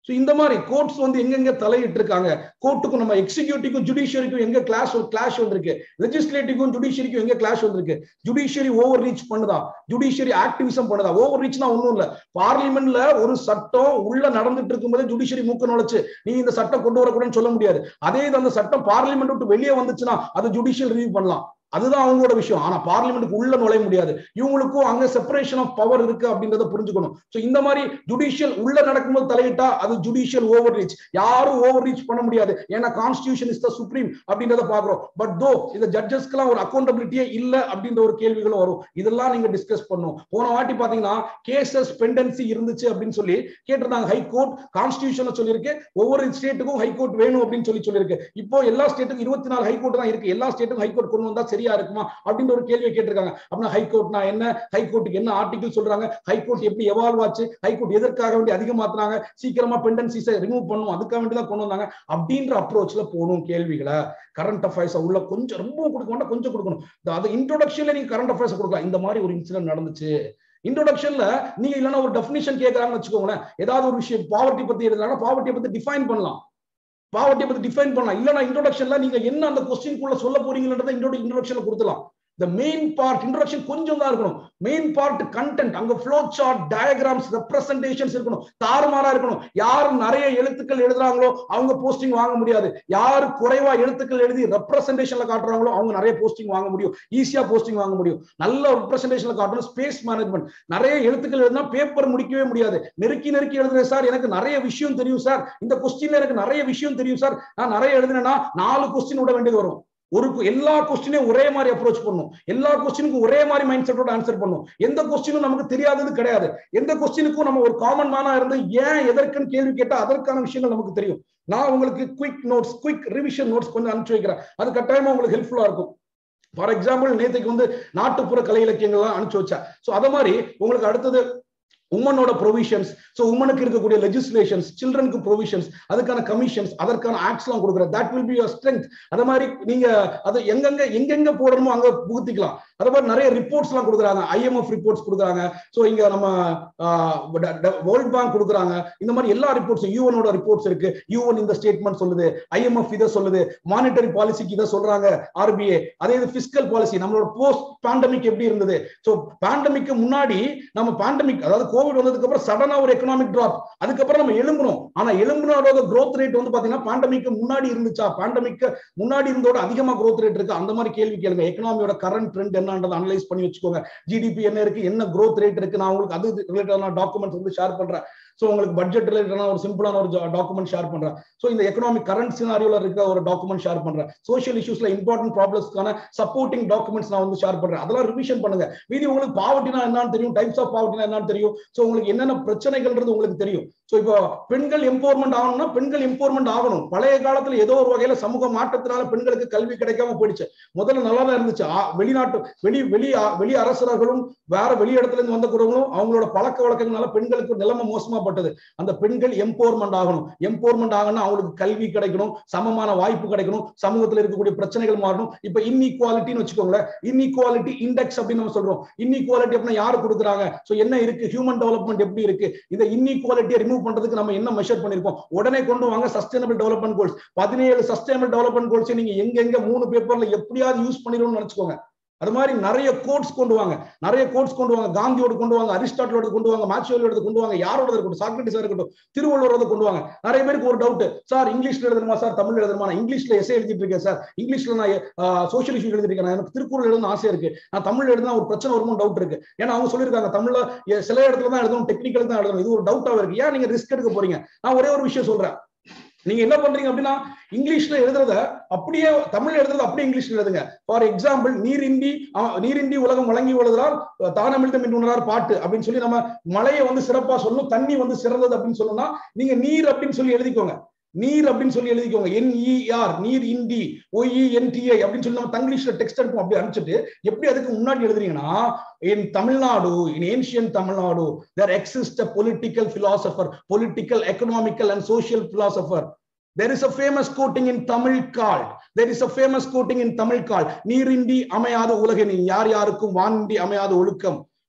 ஸோ இந்த மாதிரி கோர்ட்ஸ் வந்து எங்கெங்க தலையிட்டு இருக்காங்க கோர்ட்டுக்கும் நம்ம எக்ஸிக்யூட்டிவ்க்கும் ஜுடிஷியரிக்கும் எங்க கிளாஸ் கிளாஷ் வந்திருக்கு லெஜிஸ்லேட்டிவ்க்கும் ஜுடிஷியரிக்கும் எங்க கிளாஷ் வந்திருக்கு ஜுடிஷியரி ஓவர் ரீச் பண்ணுதா ஜுடிஷியரி ஆக்டிவிசம் பண்ணுதா ஓவர் ரீச்னா ஒன்றும் இல்ல பார்லிமெண்ட்ல ஒரு சட்டம் உள்ள நடந்துட்டு இருக்கும்போது ஜுடிஷியரி மூக்க நுழைச்சு நீ இந்த சட்டம் கொண்டு வரக்கூடாதுன்னு சொல்ல முடியாது அதே இது அந்த சட்டம் பார்லிமெண்ட் விட்டு வெளியே வந்துச்சுன்னா அது ஜுடிஷியல் ரிவ்யூ பண்ணலாம் அதுதான் அவங்களோட விஷயம் ஆனா பார்லிமெண்ட்டுக்கு உள்ள நுழைய முடியாது இவங்களுக்கும் அங்க செப்பரேஷன் ஆஃப் பவர் இருக்கு அப்படின்றத புரிஞ்சுக்கணும் சோ இந்த மாதிரி ஜுடிஷியல் உள்ள நடக்கும்போது தலையிட்டா அது ஜுடிஷியல் ஓவர் ரீச் யாரும் ஓவர் ரீச் பண்ண முடியாது ஏன்னா கான்ஸ்டியூஷன் இஸ் த சுப்ரீம் அப்படின்றத பாக்குறோம் பட் தோ இந்த ஜட்ஜஸ்க்குலாம் ஒரு அக்கௌண்டபிலிட்டியே இல்ல அப்படின்ற ஒரு கேள்விகளும் வரும் இதெல்லாம் நீங்க டிஸ்கஸ் பண்ணும் போன வாட்டி பாத்தீங்கன்னா கேசஸ் பெண்டன்சி இருந்துச்சு அப்படின்னு சொல்லி கேட்டிருந்தாங்க ஹை கோர்ட் கான்ஸ்டியூஷன் சொல்லியிருக்கு ஒவ்வொரு ஸ்டேட்டுக்கும் ஹை கோர்ட் வேணும் அப்படின்னு சொல்லி சொல்லியிருக்கு இப்போ எல்லா ஸ்டேட்டுக்கும் இருபத்தி நாலு ஹை கோர்ட் தான் இருக்கு எல்லா ஸ்டேட்டுக்கும் ஹை கோர்ட் கொண்டு வந்தா சரி சரியா இருக்குமா அப்படின்ற ஒரு கேள்வியை கேட்டிருக்காங்க அப்படின்னா ஹைகோர்ட்னா என்ன ஹைகோர்ட்டுக்கு என்ன ஆர்டிகல் சொல்றாங்க ஹைகோர்ட் எப்படி எவால்வ் ஆச்சு ஹைகோர்ட் எதற்காக வேண்டி அதிகமாத்துறாங்க சீக்கிரமா பெண்டன்சிஸை ரிமூவ் பண்ணும் அதுக்காக வேண்டி தான் கொண்டு வந்தாங்க அப்படின்ற அப்ரோச்ல போகணும் கேள்விகளை கரண்ட் அஃபேர்ஸ் உள்ள கொஞ்சம் ரொம்ப கொடுக்க வேண்டாம் கொஞ்சம் கொடுக்கணும் அது இன்ட்ரோடக்ஷன்ல நீங்க கரண்ட் அஃபேர்ஸ் கொடுக்கலாம் இந்த மாதிரி ஒரு இன்சிடென்ட் நடந்துச்சு இன்ட்ரோடக்ஷன்ல நீங்க இல்லைன்னா ஒரு டெஃபினிஷன் கேட்கறாங்கன்னு வச்சுக்கோங்களேன் ஏதாவது ஒரு விஷயம் பாவர்ட்டி பத்தி எழுதுறாங்க பாவர்ட்டியை பத்தி டிஃபைன் பண்ணலாம் பாவர்ட்டியை பத்தி டிஃபைன் பண்ணலாம் இல்லைன்னா இன்ட்ரோடக்ஷன்ல நீங்க என்ன அந்த கொஸ்டின்குள்ள சொல்ல போறீங்கன்றத இன்ட்ரோடக்ஷன்ல கொடுத்துலாம் the main part introduction கொஞ்சம் தான் இருக்கணும் மெயின் பார்ட் கண்டென்ட் அங்க ஃப்ளோ சார்ட் டயக்ராம்ஸ் ரெப்ரசன்டேஷன்ஸ் இருக்கணும் தாறுமாறா இருக்கணும் யார் நிறைய எழுத்துக்கள் எழுதுறாங்களோ அவங்க போஸ்டிங் வாங்க முடியாது யார் குறைவா எழுத்துக்கள் எழுதி ரெப்ரசன்டேஷன்ல காட்டுறாங்களோ அவங்க நிறைய போஸ்டிங் வாங்க முடியும் ஈஸியா போஸ்டிங் வாங்க முடியும் நல்ல ரெப்ரசன்டேஷன்ல காட்டணும் ஸ்பேஸ் மேனேஜ்மெண்ட் நிறைய எழுத்துக்கள் எழுதினா பேப்பர் முடிக்கவே முடியாது நெருக்கி நெருக்கி எழுதுறேன் சார் எனக்கு நிறைய விஷயம் தெரியும் சார் இந்த கொஸ்டின்ல எனக்கு நிறைய விஷயம் தெரியும் சார் நான் நிறைய எழுதுனேன்னா நாலு கொஸ்டின் விட வேண்டியது வரும் ஒரு எல்லா கொஸ்டினையும் ஒரே மாதிரி அப்ரோச் பண்ணும் எல்லா கொஸ்டினுக்கும் ஒரே மாதிரி மைண்ட் செட்டோட ஆன்சர் பண்ணும் எந்த கொஸ்டினும் நமக்கு தெரியாதது கிடையாது எந்த கொஸ்டினுக்கும் நம்ம ஒரு காமன் மேனா இருந்து ஏன் எதற்குன்னு கேள்வி கேட்டா அதற்கான விஷயங்கள் நமக்கு தெரியும் நான் உங்களுக்கு quick notes quick revision notes கொஞ்சம் அனுப்பிச்சு வைக்கிறேன் அது கட்டாயமா உங்களுக்கு ஹெல்ப்ஃபுல்லா இருக்கும் ஃபார் எக்ஸாம்பிள் நேற்றுக்கு வந்து நாட்டுப்புற கலை இலக்கியங்கள்லாம் அனுப்பிச்சு வச்சேன் ஸோ அதை மாதிரி உங்களுக்கு அடுத்தது உமனோட ப்ரொவிஷன்ஸ் ஸோ உமனுக்கு இருக்கக்கூடிய லெஜிஸ்லேஷன்ஸ் சில்ட்ரனுக்கு ப்ரொவிஷன்ஸ் அதுக்கான கமிஷன்ஸ் அதற்கான ஆக்ட்ஸ் எல்லாம் கொடுக்குற that will be your strength அது மாதிரி நீங்க அது எங்கெங்க எங்கெங்க போடணுமோ அங்க புகுத்திக்கலாம் அது மாதிரி நிறைய ரிப்போர்ட்ஸ் எல்லாம் கொடுக்குறாங்க ஐஎம்எஃப் ரிப்போர்ட்ஸ் கொடுக்குறாங்க ஸோ இங்க நம்ம வேர்ல்ட் பேங்க் கொடுக்குறாங்க இந்த மாதிரி எல்லா ரிப்போர்ட்ஸும் யூஎனோட ரிப்போர்ட்ஸ் இருக்கு யூஎன் இந்த ஸ்டேட்மெண்ட் சொல்லுது ஐஎம்எஃப் இதை சொல்லுது மானிட்டரி பாலிசிக்கு இதை சொல்றாங்க ஆர்பிஐ அதே இது பிசிக்கல் பாலிசி நம்மளோட போஸ்ட் பேண்டமிக் எப்படி இருந்தது ஸோ பேண்டமிக்கு முன்னாடி நம்ம பேண்டமிக் அதாவது கோவிட் வந்ததுக்கு அப்புறம் சடனா ஒரு எக்கனாமிக் டிராப் அதுக்கப்புறம் நம்ம எழும்பணும் ஆனா எழும்புனோட growth ரேட் வந்து பாத்தீங்கன்னா பேண்டமிக்கு முன்னாடி இருந்துச்சா பேண்டமிக்கு முன்னாடி இருந்தோட அதிகமா growth ரேட் இருக்கு அந்த மாதிரி கேள்வி கேளுங்க எக்கனாமியோட கரண்ட் ட்ரெண்ட் என்னன்றதை அனலைஸ் பண்ணி வச்சுக்கோங்க ஜிடிபி என்ன இருக்கு என்ன growth ரேட் இருக்கு நான் உங்களுக்கு அது ரிலேட்டடான டாக்குமெண்ட்ஸ் வந்து ஷேர் பண்றேன் ஸோ உங்களுக்கு பட்ஜெட் ரிலேட்டடான ஒரு சிம்பிளான ஒரு டாக்குமெண்ட் ஷேர் பண்றேன் ஸோ இந்த எக்கனாமிக் கரண்ட் சினாரியோல இருக்கிற ஒரு டாக்குமெண்ட் ஷேர் பண்றேன் சோஷியல் இஷ்யூஸ்ல இம்பார்ட்டன்ட் ப்ராப்ளம்ஸ்க்கான சப்போர்ட்டிங் டாக்குமெண்ட்ஸ் நான் வந்து ஷேர் பண்றேன் அதெல்லாம் ரிவிஷன் பண்ணுங்க மீதி உங்களுக்கு பாவர்ட்டினா என்னன்னு தெரியும் டைப்ஸ் ஆஃப் பாவர்ட்டினா என்னன்னு தெரியும் ஸோ உங்களுக்கு என்னென்ன பிரச்சனைகள்ன்றது உங்களுக்கு தெரியும் ஸோ இப்போ பெண்கள் எம்பவர்மெண்ட் ஆகணும்னா பெண்கள் எம்பவர்மெண்ட் ஆகணும் பழைய காலத்துல ஏதோ ஒரு வகையில சமூக மாற்றத்தினால பெண்களுக்கு கல்வி கிடைக்காம போயிடுச்சு முதல்ல நல்லா தான் இருந்துச்சு ஆ, வெளிநாட்டு வெளி வெளி ஆ- வெளி அரசர்களும் வேற வெளி இடத்துல இருந்து வந்தவங்களும் அவங்களோட பழக்க வழக்கங்களால பெண்களுக்கு நிலைமை மோசமாப்பட்டது அந்த பெண்கள் எம்பவர்மெண்ட் ஆகணும் எம்பவர்மெண்ட் ஆகணும்னா அவங்களுக்கு கல்வி கிடைக்கணும் சமமான வாய்ப்பு கிடைக்கணும் சமூகத்துல இருக்கக்கூடிய பிரச்சனைகள் மாறணும் இப்ப இன்இக்வாலிட்டின்னு வச்சுக்கோங்களேன் இன்இக்வாலிட்டி இண்டெக்ஸ் அப்படின்னு நம்ம சொல்றோம் இன்இக்வாலிட்டி அப்படின்னா யாரு கொடுக்குறாங்க சோ என்ன இருக்கு ஹியூமன் டெவலப்மெண்ட் எப்படி இருக்கு இந்த இன்இக்வாலிட்டியை ரிமூவ் பண்றதுக்கு நம்ம என்ன மெஷர் பண்ணிருக்கோம் உடனே கொண்டு வாங்க சஸ்டைனபிள் டெவலப்மெண்ட் கோல்ஸ் பதினேழு சஸ்டைனபிள் டெவலப்மெண்ட் கோல்ஸ் நீங்க எங்க எங்க மூணு பேப்பர்ல எப்படியாவது யூஸ் பண்ணிடணும்னு நினைச்சுக்கோங்க அது மாதிரி நிறைய கோட்ஸ் கொண்டு வாங்க நிறைய கோட்ஸ் கொண்டு வாங்க காந்தியோட கொண்டு வாங்க அரிஸ்டாட்டிலோட கொண்டு வாங்க மாச்சியோட கொண்டு வாங்க யாரோட இருக்கட்டும் சாக்ரட்டிஸா இருக்கட்டும் திருவள்ளுவரோட கொண்டு வாங்க நிறைய பேருக்கு ஒரு டவுட் சார் இங்கிலீஷ்ல எழுதணுமா சார் தமிழ் எழுதணுமா நான் இங்கிலீஷ்ல எஸ்ஏ எழுதிட்டு இருக்கேன் சார் இங்கிலீஷ்ல நான் சோஷியல் இஷ்யூ எழுதிட்டு இருக்கேன் எனக்கு திருக்குறள் எழுதணும் ஆசை இருக்கு நான் தமிழ் எழுதுனா ஒரு பிரச்சனை வருமோ டவுட் இருக்கு ஏன்னா அவங்க சொல்லியிருக்காங்க தமிழ்ல எ- சில இடத்துல தான் எழுதணும் டெக்னிக்கல் தான் எழுதணும் இது ஒரு டவுட்டாக இருக்கு ஏன் நீங்க ரிஸ்க் எடுக்க போறீங்க நான் ஒரே ஒரு விஷயம் சொல்றேன் நீங்க என்ன பண்றீங்க அப்படின்னா இங்கிலீஷ்ல எழுதுறத அப்படியே தமிழ் எழுதுறது அப்படியே இங்கிலீஷ்ல எழுதுங்க ஃபார் எக்ஸாம்பிள் நீரின்றி அஹ், நீரின்றி உலகம் வழங்கி உள்ளதால் தானமிழ்தம் என்று உணரார் பாட்டு அப்படின்னு சொல்லி நம்ம மழையை வந்து சிறப்பா சொல்லணும் தண்ணி வந்து சிறந்தது அப்படின்னு சொல்லணும்னா நீங்க நீர் அப்படின்னு சொல்லி எழுதிக்கோங்க நீர் அப்படின்னு சொல்லி எழுதிக்கோங்க என்இஆர் நீர் இந்தி ஒஇஎன்டிஐ அப்படின்னு சொல்லி நம்ம தங்கிலீஷ்ல டெக்ஸ்ட் எடுப்போம் அப்படி அனுப்பிச்சிட்டு எப்படி அதுக்கு முன்னாடி எழுதுறீங்கன்னா in Tamil Nadu in ancient Tamil Nadu there exist a political philosopher political economical and social philosopher There is a famous quoting in Tamil called, there is a famous quoting in Tamil called, நீரின்றி அமையாத உலகினில் யார் யாருக்கும் வானின்றி அமையாத ஒழுக்கம்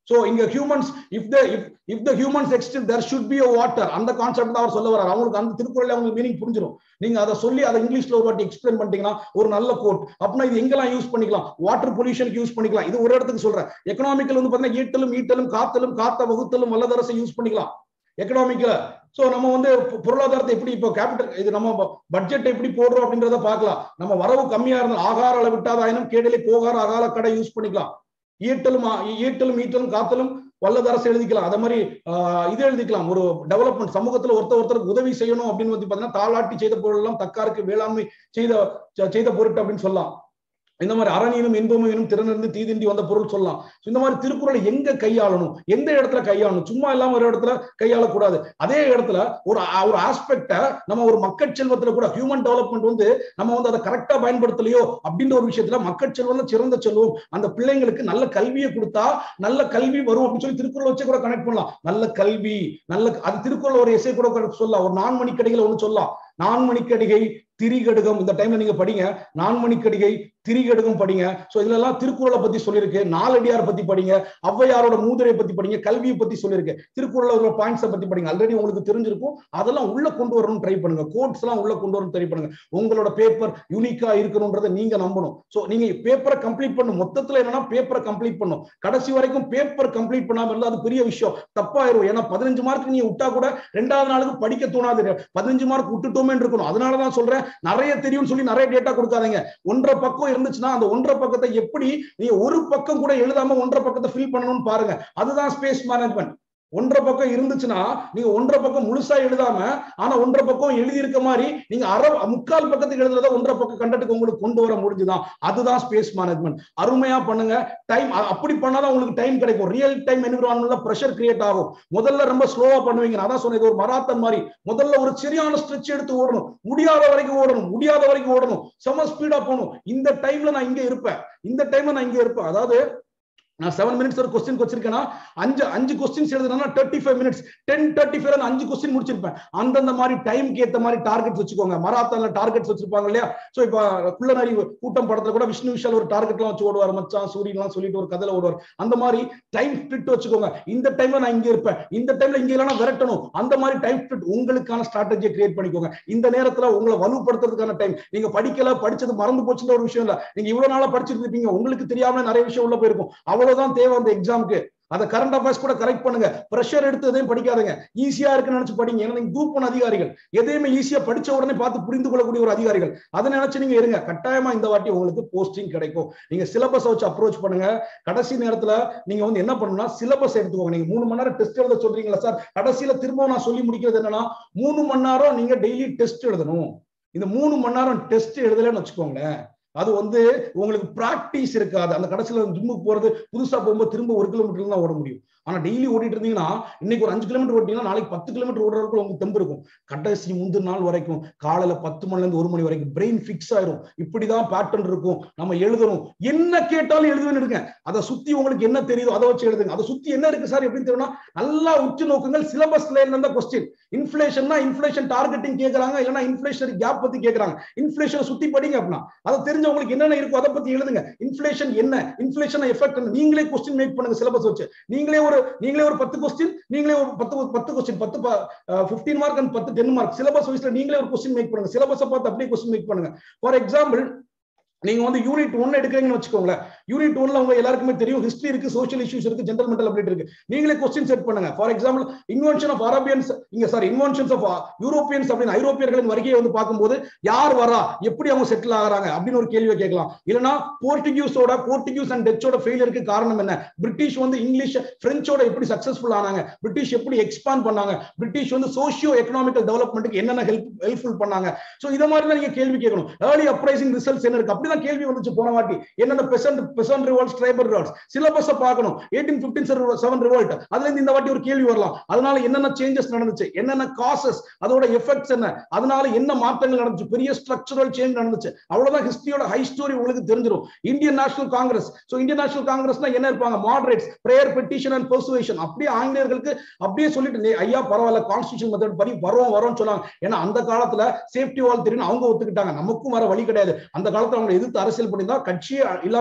சோ இங்க humans if the if if the humans exist there should be water அந்த concept தான் அவர் சொல்ல வர்றார் அவங்களுக்கு அந்த திருக்குறள் அவங்களுக்கு மீனிங் புரிஞ்சிடும் நீங்க அதை சொல்லி அதை இங்கிலீஷ்ல ஒரு வாட்டி எக்ஸ்பிளைன் பண்ணிட்டீங்கன்னா ஒரு நல்ல கோட் அப்படின்னா இது எங்கெல்லாம் யூஸ் பண்ணிக்கலாம் வாட்டர் பொல்யூஷனுக்கு யூஸ் பண்ணிக்கலாம் இது ஒரு இடத்துக்கு சொல்றேன் எக்கனாமிக்கல் வந்து பாத்தீங்கன்னா ஈட்டலும் ஈட்டலும் காத்தலும் காத்த வகுத்தலும் வல்லதரசை யூஸ் பண்ணிக்கலாம் எக்கனாமிக்கல சோ நம்ம வந்து பொருளாதாரத்தை எப்படி இப்போ கேபிட்டல் இது நம்ம பட்ஜெட் எப்படி போடுறோம் அப்படின்றத பார்க்கலாம் நம்ம வரவு கம்மியா இருந்தால் ஆகார அளவிட்டாதாயினும் கேடலை போகார அகால கடை யூஸ் பண்ணிக்கலாம் ஈட்டலும் ஈட்டலும் ஈட்டலும் காத்தலும் வல்லதரசு எழுதிக்கலாம் அதே மாதிரி இது எழுதிக்கலாம் ஒரு டெவலப்மெண்ட் சமூகத்துல ஒருத்தர் ஒருத்தருக்கு உதவி செய்யணும் அப்படின்னு வந்து பாத்தீங்கன்னா தாளாட்டி செய்த பொருள் எல்லாம் தக்காருக்கு வேளாண்மை செய்த செய்த பொருட்டு அப்படின்னு சொல்லலாம் இந்த மாதிரி அரணியனும் இன்பமும் திறனிருந்து தீதிண்டி வந்த பொருள் சொல்லலாம் இந்த மாதிரி திருக்குறளை எங்க கையாளணும் எந்த இடத்துல கையாளணும் சும்மா இல்லாம ஒரு இடத்துல கையாளக்கூடாது அதே இடத்துல ஒரு ஒரு ஆஸ்பெக்ட நம்ம ஒரு மக்கள் செல்வத்துல கூட ஹியூமன் டெவலப்மெண்ட் வந்து நம்ம வந்து அதை கரெக்டா பயன்படுத்தலையோ அப்படின்ற ஒரு விஷயத்துல மக்கள் செல்வம் சிறந்த செல்வம் அந்த பிள்ளைங்களுக்கு நல்ல கல்வியை கொடுத்தா நல்ல கல்வி வரும் அப்படின்னு சொல்லி திருக்குறள் வச்சு கூட கனெக்ட் பண்ணலாம் நல்ல கல்வி நல்ல அது திருக்குறள் ஒரு எஸ்ஐ கூட சொல்லலாம் ஒரு நான்கு மணிக்கடிகளை ஒண்ணு சொல்லலாம் நான்மணிக்கடிகை திரிகடுகம் இந்த டைம்ல நீங்க படிங்க நான்மணிக்கடிகை திரிகடுகம் படிங்க சோ இதுல எல்லாம் திருக்குறளை பத்தி சொல்லியிருக்கு நாலடியார் பத்தி படிங்க ஔவையாரோட மூதுரையை பத்தி படிங்க கல்வியை பத்தி சொல்லியிருக்கு திருக்குறள் ஒரு பாயிண்ட்ஸை பத்தி படிங்க ஆல்ரெடி உங்களுக்கு தெரிஞ்சிருக்கும் அதெல்லாம் உள்ள கொண்டு வரணும் ட்ரை பண்ணுங்க கோட்ஸ் எல்லாம் உள்ள கொண்டு வரணும் ட்ரை பண்ணுங்க உங்களோட பேப்பர் யூனிக்கா இருக்கணும்ன்றதை நீங்க நம்பணும் சோ நீங்க பேப்பரை கம்ப்ளீட் பண்ணும் மொத்தத்துல என்னன்னா பேப்பரை கம்ப்ளீட் பண்ணும் கடைசி வரைக்கும் பேப்பர் கம்ப்ளீட் பண்ணாம இருந்தா அது பெரிய விஷயம் தப்பாயிரும் ஏன்னா பதினஞ்சு மார்க் நீங்க விட்டா கூட ரெண்டாவது நாளுக்கு படிக்க தோணாது பதினஞ்சு மார்க் விட்டுட்டோமே இருக்கணும் அதனாலதான் சொல்றேன் நிறைய தெரியும்னு சொல்லி நிறைய டேட்டா கொடுக்காதீங்க ஒன்றரை பக்கம் இருந்துச்சுன்னா அந்த ஒன்றரை பக்கத்தை எப்படி நீங்க ஒரு பக்கம் கூட எழுதாம ஒன்றரை பக்கத்தை ஃபில் பண்ணணும்னு பாருங்க அதுதான் ஸ்பேஸ் மேனேஜ்மெண்ட் ஒன்றரை பக்கம் இருந்துச்சுன்னா நீங்க ஒன்றரை பக்கம் முழுசா எழுதாம ஆனா ஒன்றரை பக்கம் எழுதி இருக்க மாதிரி நீங்க அரை முக்கால் பக்கத்துக்கு எழுதுறத ஒன்றரை பக்கம் கண்டட்டுக்கு உங்களுக்கு கொண்டு வர முடிஞ்சுதான் அதுதான் ஸ்பேஸ் மேனேஜ்மெண்ட் அருமையா பண்ணுங்க டைம் அப்படி பண்ணாதான் உங்களுக்கு டைம் கிடைக்கும் ரியல் டைம் என்விரான்மெண்ட்ல ப்ரெஷர் கிரியேட் ஆகும் முதல்ல ரொம்ப ஸ்லோவா பண்ணுவீங்க நான் தான் சொன்னேன் ஒரு மராத்தன் மாதிரி முதல்ல ஒரு சரியான ஸ்ட்ரெச் எடுத்து ஓடணும் முடியாத வரைக்கும் ஓடணும் முடியாத வரைக்கும் ஓடணும் செம ஸ்பீடா போகணும் இந்த டைம்ல நான் இங்க இருப்பேன் இந்த டைம்ல நான் இங்க இருப்பேன் அதாவது நான் செவன் மினிட்ஸ் ஒரு கொஸ்டின் வச்சிருக்கேன்னா அஞ்சு அஞ்சு கொஸ்டின்ஸ் எழுதுனா thirty five minutes ten thirty five அஞ்சு கொஸ்டின் முடிச்சிருப்பேன் அந்தந்த மாதிரி டைம்க்கு ஏத்த மாதிரி டார்கெட்ஸ் வச்சுக்கோங்க மராத்தான்ல டார்கெட்ஸ் வச்சிருப்பாங்க இல்லையா சோ இப்ப குள்ளநரி கூட்டம் படத்துல கூட விஷ்ணு விஷால் ஒரு டார்கெட் எல்லாம் வச்சு ஓடுவார் மச்சான் சூரியன் எல்லாம் சொல்லிட்டு ஒரு கதையில ஓடுவார் அந்த மாதிரி டைம் ஸ்பிரிட் வச்சுக்கோங்க இந்த டைம்ல நான் இங்க இருப்பேன் இந்த டைம்ல இங்க இல்லைன்னா விரட்டணும் அந்த மாதிரி டைம் ஸ்பிரிட் உங்களுக்கான ஸ்ட்ராட்டஜியை கிரியேட் பண்ணிக்கோங்க இந்த நேரத்துல உங்களை வலுப்படுத்துறதுக்கான டைம் நீங்க படிக்கல படிச்சது மறந்து போச்சுன்ற ஒரு விஷயம் இல்ல நீங்க இவ்வளவு நாளா படிச்சிட்டு இருப்பீங்க உங்களுக்கு தெரியாம நிறைய விஷயம் உள்ள போயிருக்கும் அவ்வளவுதான் தேவை அந்த எக்ஸாமுக்கு அதை கரண்ட் அஃபேர்ஸ் கூட கரெக்ட் பண்ணுங்க ப்ரெஷர் எடுத்து எதையும் படிக்காதீங்க ஈஸியா இருக்குன்னு நினைச்சு படிங்க ஏன்னா நீங்க குரூப் ஒன் அதிகாரிகள் எதையுமே ஈஸியா படிச்ச உடனே பார்த்து புரிந்து கொள்ளக்கூடிய ஒரு அதிகாரிகள் அதை நினைச்சு நீங்க இருங்க கட்டாயமா இந்த வாட்டி உங்களுக்கு போஸ்டிங் கிடைக்கும் நீங்க சிலபஸ் வச்சு அப்ரோச் பண்ணுங்க கடைசி நேரத்துல நீங்க வந்து என்ன பண்ணணும்னா சிலபஸ் எடுத்துக்கோங்க நீங்க மூணு மணி நேரம் டெஸ்ட் எழுத சொல்றீங்களா சார் கடைசியில திரும்பவும் நான் சொல்லி முடிக்கிறது என்னன்னா மூணு மணி நேரம் நீங்க டெய்லி டெஸ்ட் எழுதணும் இந்த மூணு மணி நேரம் டெஸ்ட் எழுதலன்னு வச்சுக்கோங்களேன் அது வந்து உங்களுக்கு பிராக்டிஸ் இருக்காது அந்த கடைசியில ஜிம்முக்கு போறது புதுசா போகும்போது திரும்ப ஒரு கிலோமீட்டர் தான் ஓட முடியும் ஆனா டெய்லி ஓடிட்டு இருந்தீங்கன்னா இன்னைக்கு ஒரு அஞ்சு கிலோமீட்டர் ஓட்டிங்கன்னா நாளைக்கு பத்து கிலோமீட்டர் ஓடுறதுக்கு உங்களுக்கு தெம்பு இருக்கும் கடைசி முந்தின நாள் வரைக்கும் காலையில பத்து மணில இருந்து ஒரு மணி வரைக்கும் பிரெயின் பிக்ஸ் ஆயிரும் இப்படிதான் பேட்டர்ன் இருக்கும் நம்ம எழுதணும் என்ன கேட்டாலும் எழுதுவேன்னு இருங்க அதை சுத்தி உங்களுக்கு என்ன தெரியுதோ அதை வச்சு எழுதுங்க அதை சுத்தி என்ன இருக்கு சார் எப்படி தெரியும்னா நல்லா உற்று நோக்குங்கள் சிலபஸ்ல இருந்த கொஸ்டின் இன்ஃபிளேஷன்னா இன்ஃபிளேஷன் டார்கெட்டிங் கேட்கறாங்க இல்லைன்னா இன்ஃபிளேஷன் கேப் பத்தி கேட்கறாங்க இன்ஃபிளேஷன் சுத்தி படிங்க அப்படின்னா அதை தெரிஞ்சவங்களுக்கு என்னென்ன இருக்கும் அதை பத்தி எழுதுங்க இன்ஃபிளேஷன் என்ன இன்ஃபிளேஷன் எஃபெக்ட் நீங்களே கொஸ்டின் மேக் பண்ணுங்க சிலபஸ் வச்சு நீங்களே ஒரு நீங்களே ஒரு பத்து கொஸ்டின் நீங்களே ஒரு பத்து பத்து கொஸ்டின் பத்து பிப்டீன் மார்க் அண்ட் பத்து டென் மார்க் சிலபஸ் வைஸ்ல நீங்களே ஒரு கொஸ்டின் மேக் பண்ணுங்க சிலபஸை பார்த்து அப்படியே கொஸ்டின் மேக் பண்ணுங்க ஃபார் எக்ஸாம்பிள் நீங்க வந்து யூனிட் ஒன்னு எடுக்கிறீங்கன்னு வச்சுக்கோங்களேன் யூனிட் ஒன்ல உங்க எல்லாருக்குமே தெரியும் ஹிஸ்டரி இருக்கு சோஷியல் இஷ்யூஸ் இருக்கு ஜென்ரல் மென்டல் அப்டேட் இருக்கு நீங்களே கொஸ்டின் செட் பண்ணுங்க for example invention of Arabians இங்க சாரி இன்வென்ஷன்ஸ் ஆஃப் யூரோப்பியன்ஸ் அப்படின்னு ஐரோப்பியர்களின் வருகையை வந்து பார்க்கும்போது யார் வரா எப்படி அவங்க செட்டில் ஆகுறாங்க அப்படின்னு ஒரு கேள்வியை கேட்கலாம் இல்லைன்னா போர்ச்சுகீஸோட போர்ச்சுகீஸ் அண்ட் டச்சோட ஃபெயிலியருக்கு காரணம் என்ன பிரிட்டிஷ் வந்து இங்கிலீஷ் பிரெஞ்சோட எப்படி சக்சஸ்ஃபுல் ஆனாங்க பிரிட்டிஷ் எப்படி எக்ஸ்பாண்ட் பண்ணாங்க பிரிட்டிஷ் வந்து சோசியோ எக்கனாமிக்கல் டெவலப்மெண்ட்டுக்கு என்னென்ன ஹெல்ப் ஹெல்ப்ஃபுல் பண்ணாங்க ஸோ இதை மாதிரி தான் நீங்க கேள்வி கேட்கணும் ஏர்லி அப்ரைசிங் ரிசல்ட்ஸ் என்ன இருக்கு அப்படிதான் கேள்வி வந்துச்சு போன வாட்டி என்னென்ன peasant peasant revolts tribal revolts syllabus பார்க்கணும் எயிட்டீன் பிப்டீன் செவன் ரிவால்ட் அதுல இருந்து இந்த வாட்டி ஒரு கேள்வி வரலாம் அதனால என்னென்ன சேஞ்சஸ் நடந்துச்சு என்னென்ன காசஸ் அதோட எஃபெக்ட்ஸ் என்ன அதனால என்ன மாற்றங்கள் நடந்துச்சு பெரிய ஸ்ட்ரக்சரல் சேஞ்ச் நடந்துச்சு அவ்வளவுதான் ஹிஸ்டரியோட ஹை ஸ்டோரி உங்களுக்கு தெரிஞ்சிடும் Indian National Congress so Indian National காங்கிரஸ்னா என்ன இருப்பாங்க moderates prayer petition and persuasion அப்படியே ஆங்கிலேயர்களுக்கு அப்படியே சொல்லிட்டு ஐயா பரவாயில்ல கான்ஸ்டியூஷன் மெத்தட் படி வரோம் வரோம் சொன்னாங்க ஏன்னா அந்த காலத்துல சேஃப்டி வால் தெரியும் அவங்க ஒத்துக்கிட்டாங்க நமக்கும் வர வழி கிடையாது அந்த காலத்துல அவங்க எதிர்த்து அரசியல் பண்ணியிருந்தா கட்சியே இல்லாம ஆக்கியிருப்பாங்க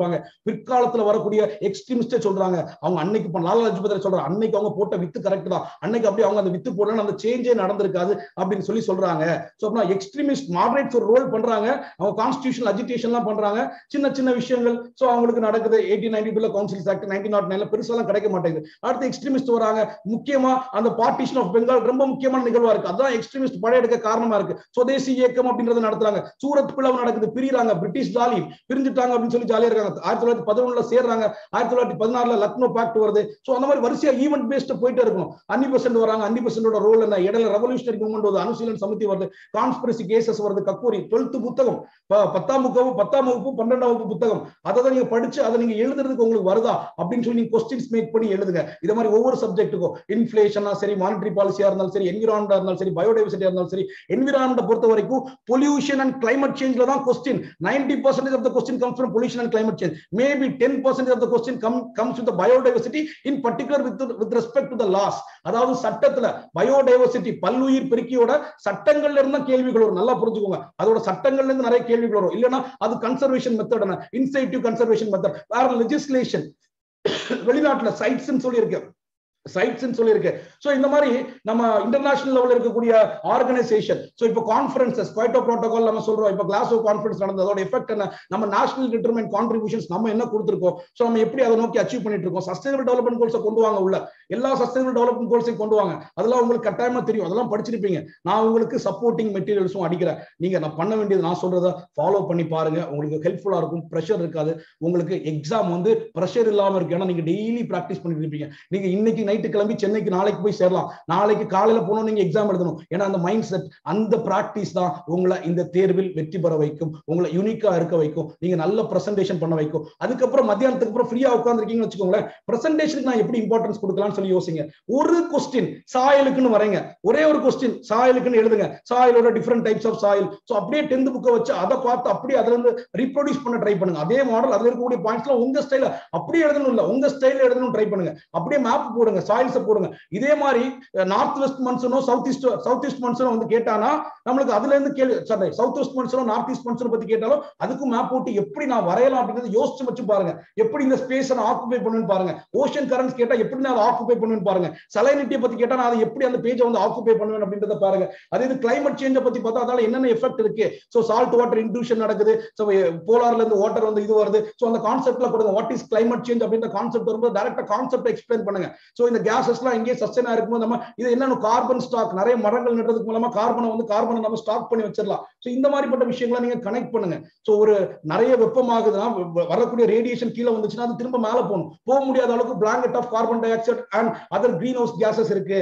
இருப்பாங்க பிற்காலத்துல வரக்கூடிய எக்ஸ்ட்ரீமிஸ்டே சொல்றாங்க அவங்க அன்னைக்கு இப்ப லாலா லஜ்பத் ராய் சொல்றாங்க அன்னைக்கு அவங்க போட்ட வித்து கரெக்ட் தான் அன்னைக்கு அப்படி அவங்க அந்த வித்து போடல அந்த சேஞ்சே நடந்திருக்காது அப்படின்னு சொல்லி சொல்றாங்க சோ அப்படின்னா எக்ஸ்ட்ரீமிஸ்ட் மாடரேட்ஸ் ஒரு ரோல் பண்றாங்க அவங்க கான்ஸ்டியூஷன் அஜிடேஷன் எல்லாம் பண்றாங்க சின்ன சின்ன விஷயங்கள் சோ அவங்களுக்கு நடக்குது எயிட்டீன் நைன்டி டூல கவுன்சில்ஸ் ஆக்ட் நைன்டீன் நாட் நைன்ல பெருசாலாம் கிடைக்க மாட்டேங்குது அடுத்து எக்ஸ்ட்ரீமிஸ்ட் வராங்க முக்கியமா அந்த பார்ட்டிஷன் ஆஃப் பெங்கால் ரொம்ப முக்கியமான நிகழ்வா இருக்கு அதான் எக்ஸ்ட்ரீமிஸ்ட் பழைய எடுக்க காரணமா இருக்கு சுதேசி இயக்கம் அப்படின்றத நடத்துறாங்க சூரத் பிளவு நடக்குது பிரிறாங்க பிரிட்டிஷ் ஜாலி பிரிஞ்சுட்டாங்க அப்படின்னு சொல்லி ஜாலியா இருக்காங்க ஆயிரத்தி தொள்ளாயிரத்தி பதினொன்னுல சேர்றாங்க ஆயிரத்தி தொள்ளாயிரத்தி பதினாறுல லக்னோ பாக்ட் வருது சோ அந்த மாதிரி வரிசையா ஈவெண்ட் பேஸ்ட் போயிட்டே இருக்கணும் அன்னி பெர்சென்ட் வராங்க அன்னி பெர்சென்டோட ரோல் என்ன இடையில ரெவல்யூஷனரி மூவ்மெண்ட் வருது அனுசீலன் சமிதி வருது கான்ஸ்பிரசி கேசஸ் வருது கக்கூரி டுவெல்த் புத்தகம் ப- பத்தாம் வகுப்பு பத்தாம் வகுப்பு பன்னெண்டாம் வகுப்பு புத்தகம் அதை தான் நீங்க படிச்சு அதை நீங்க எழுதுறதுக்கு உங்களுக்கு வருதா அப்படின்னு சொல்லி நீங்க கொஸ்டின்ஸ் மேக் பண்ணி எழுதுங்க இது மாதிரி ஒவ்வொரு சப்ஜெக்ட்டுக்கும் இன்ஃபிளேஷனா சரி மானிட்டரி பாலிசியா இருந்தாலும் சரி என்விரான்மெண்டா இருந்தாலும் சரி பயோடைவர்சிட்டியா இருந்தாலும் சரி என்விரான்மெண்ட் பொறுத்த வரைக்கும் பொல்யூஷன் அண்ட் கிளைமேட் சேஞ்ச்ல தான் question ninety percentage of the question comes from pollution and climate change maybe ten percentage of the question come comes with biodiversity in particular with with respect to the loss அதாவது சட்டத்துல biodiversity பல்லுயிர் பெருக்கியோட சட்டங்கள்ல இருந்தா கேள்விகள் வரும் நல்லா புரிஞ்சுக்கோங்க அதோட சட்டங்கள்ல இருந்து நிறைய கேள்விகள் வரும் இல்லைன்னா அது கன்சர்வேஷன் மெத்தட் இன்சைட்டிவ் கன்சர்வேஷன் மெத்தட் வேற லெஜிஸ்லேஷன் வெளிநாட்டுல சைட்ஸ் சொல்லி இருக்கு சைட்ஸ் சொல்லியிருக்கு சோ இந்த மாதிரி நம்ம இன்டர்நேஷனல் லெவல்ல இருக்கக்கூடிய ஆர்கனைசேஷன் சோ இப்போ கான்ஃபரன்சஸ் குவைட்டோ புரோட்டோகால் நம்ம சொல்றோம் இப்போ கிளாஸோ கான்ஃபரன்ஸ் நடந்தது அதோட எஃபெக்ட் என்ன நம்ம நேஷனல் டிட்டர்மெண்ட் கான்ட்ரிபியூஷன்ஸ் நம்ம என்ன கொடுத்துருக்கோம் சோ நம்ம எப்படி அதை நோக்கி அச்சீவ் பண்ணிட்டு இருக்கோம் சஸ்டைனபிள் டெவலப்மெண்ட் கோல்ஸை கொண்டு வாங்க உள்ள எல்லா சஸ்டைனபிள் டெவலப்மெண்ட் கோல்ஸையும் கொண்டு வாங்க அதெல்லாம் உங்களுக்கு கட்டாயமா தெரியும் அதெல்லாம் படிச்சிருப்பீங்க நான் உங்களுக்கு சப்போர்ட்டிங் மெட்டீரியல்ஸும் அடிக்கிறேன் நீங்க நான் பண்ண வேண்டியது நான் சொல்றத ஃபாலோ பண்ணி பாருங்க உங்களுக்கு ஹெல்ப்ஃபுல்லா இருக்கும் ப்ரெஷர் இருக்காது உங்களுக்கு எக்ஸாம் வந்து ப்ரெஷர் இல்லாம இருக்கு ஏன்னா நீங்க டெய்லி ப்ராக்டிஸ் பண்ணிட்டு இருப்பீங்க நீங்க இன்னைக்கு நைட்டு கிளம்பி சென்னைக்கு நாளைக்கு போய் சேரலாம் நாளைக்கு காலையில போனோம் நீங்க எக்ஸாம் எழுதணும் ஏன்னா அந்த மைண்ட் செட் அந்த பிராக்டிஸ் தான் உங்களை இந்த தேர்வில் வெற்றி பெற வைக்கும் உங்களை யூனிக்கா இருக்க வைக்கும் நீங்க நல்ல பிரசன்டேஷன் பண்ண வைக்கும் அதுக்கப்புறம் மத்தியானத்துக்கு அப்புறம் ஃப்ரீயா உட்காந்துருக்கீங்கன்னு வச்சுக்கோங்களேன் பிரசன்டேஷனுக்கு நான் எப்படி இம்பார்ட்டன்ஸ் கொடுக்கலாம்னு சொல்லி யோசிங்க ஒரு கொஸ்டின் சாயலுக்குன்னு வரீங்க ஒரே ஒரு கொஸ்டின் சாயலுக்குன்னு எழுதுங்க சாயலோட different types of soil so அப்படியே டென்த் புக்கை வச்சு அதை பார்த்து அப்படியே அதுல இருந்து ரீப்ரொடியூஸ் பண்ண ட்ரை பண்ணுங்க அதே மாடல் அதுல இருக்கக்கூடிய பாயிண்ட்ஸ்ல உங்க ஸ்டைல அப்படியே எழுதணும் இல்ல உங்க ஸ்டைல எழுதணும் ட்ரை பண்ணுங்க அப்படியே மேப் போடுங்க சாயில்ஸை போடுங்க இதே மாதிரி நார்த் வெஸ்ட் மன்சூனோ சவுத் ஈஸ்ட் சவுத் ஈஸ்ட் மன்சூனோ வந்து கேட்டானா நம்மளுக்கு அதுல இருந்து கேள்வி சாரி சவுத் வெஸ்ட் மன்சூனோ நார்த் ஈஸ்ட் மன்சூனோ பத்தி கேட்டாலும் அதுக்கும் மேப் போட்டு எப்படி நான் வரையலாம் அப்படிங்கறது யோசிச்சு வச்சு பாருங்க எப்படி இந்த ஸ்பேஸ் நான் ஆக்குபை பண்ணுவேன்னு பாருங்க ஓஷன் கரண்ட்ஸ் கேட்டா எப்படி நான் அதை ஆக்குபை பண்ணுவேன்னு பாருங்க சலைனிட்டியை பத்தி கேட்டா நான் அதை எப்படி அந்த பேஜை வந்து ஆக்குபை பண்ணுவேன் அப்படின்றத பாருங்க அதே இது கிளைமேட் சேஞ்சை பத்தி பார்த்தா அதனால என்னென்ன எஃபெக்ட் இருக்கு சோ சால்ட் வாட்டர் இன்ட்ரூஷன் நடக்குது ஸோ போலார்ல இருந்து வாட்டர் வந்து இது வருது ஸோ அந்த கான்செப்ட்ல கொடுங்க வாட் இஸ் கிளைமேட் சேஞ்ச் அப்படின்ற கான்செப்ட் வரும்போது டேரக்டா கான்செப்ட் எக்ஸ்பிளைன் பண்ணுங்க ஸோ இந்த கேசஸ் எல்லாம் எங்கேயே சஸ்டைனா இருக்கும்போது நம்ம இது என்னன்னு கார்பன் ஸ்டாக் நிறைய மரங்கள் நடுறதுக்கு மூலமா கார்பனை வந்து கார்பனை நம்ம ஸ்டாக் பண்ணி வச்சிடலாம் ஸோ இந்த மாதிரிப்பட்ட விஷயங்களை நீங்க கனெக்ட் பண்ணுங்க ஸோ ஒரு நிறைய வெப்பமாகுதுன்னா வ- வரக்கூடிய ரேடியேஷன் கீழே வந்துச்சுன்னா அது திரும்ப மேல போகணும் போக முடியாத அளவுக்கு blanket of carbon dioxide and other greenhouse gases இருக்கு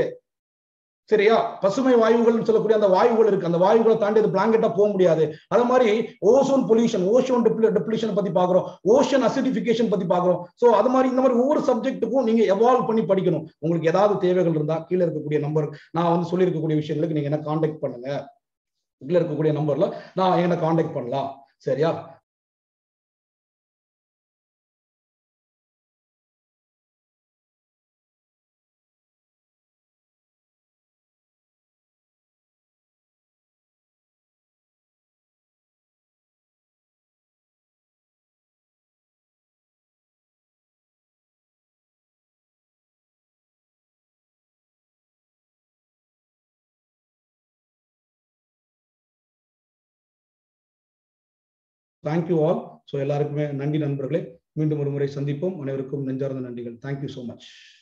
சரியா பசுமை வாயுகள் சொல்லக்கூடிய அந்த வாயுகள் இருக்கு அந்த வாயுகளை தாண்டி அது பிளாங்கெட்டா போக முடியாது அது மாதிரி ஓசோன் பொல்யூஷன் ஓஷோன் டெப்ளிஷன் பத்தி பாக்குறோம் ஓஷன் அசிடிபிகேஷன் பத்தி பாக்குறோம் சோ அது மாதிரி இந்த மாதிரி ஒவ்வொரு சப்ஜெக்ட்டுக்கும் நீங்க எவால்வ் பண்ணி படிக்கணும் உங்களுக்கு ஏதாவது தேவைகள் இருந்தா கீழே இருக்கக்கூடிய நம்பர் நான் வந்து சொல்லியிருக்கக்கூடிய விஷயங்களுக்கு நீங்க என்ன காண்டாக்ட் பண்ணுங்க கீழே இருக்கக்கூடிய நம்பர்ல நான் என்ன காண்டாக்ட் பண்ணலாம் சரியா தேங்க்யூ ஆல் ஸோ எல்லாருக்குமே நன்றி நண்பர்களே மீண்டும் ஒரு முறை சந்திப்போம் அனைவருக்கும் நெஞ்சார்ந்த நன்றிகள் தேங்க்யூ ஸோ மச்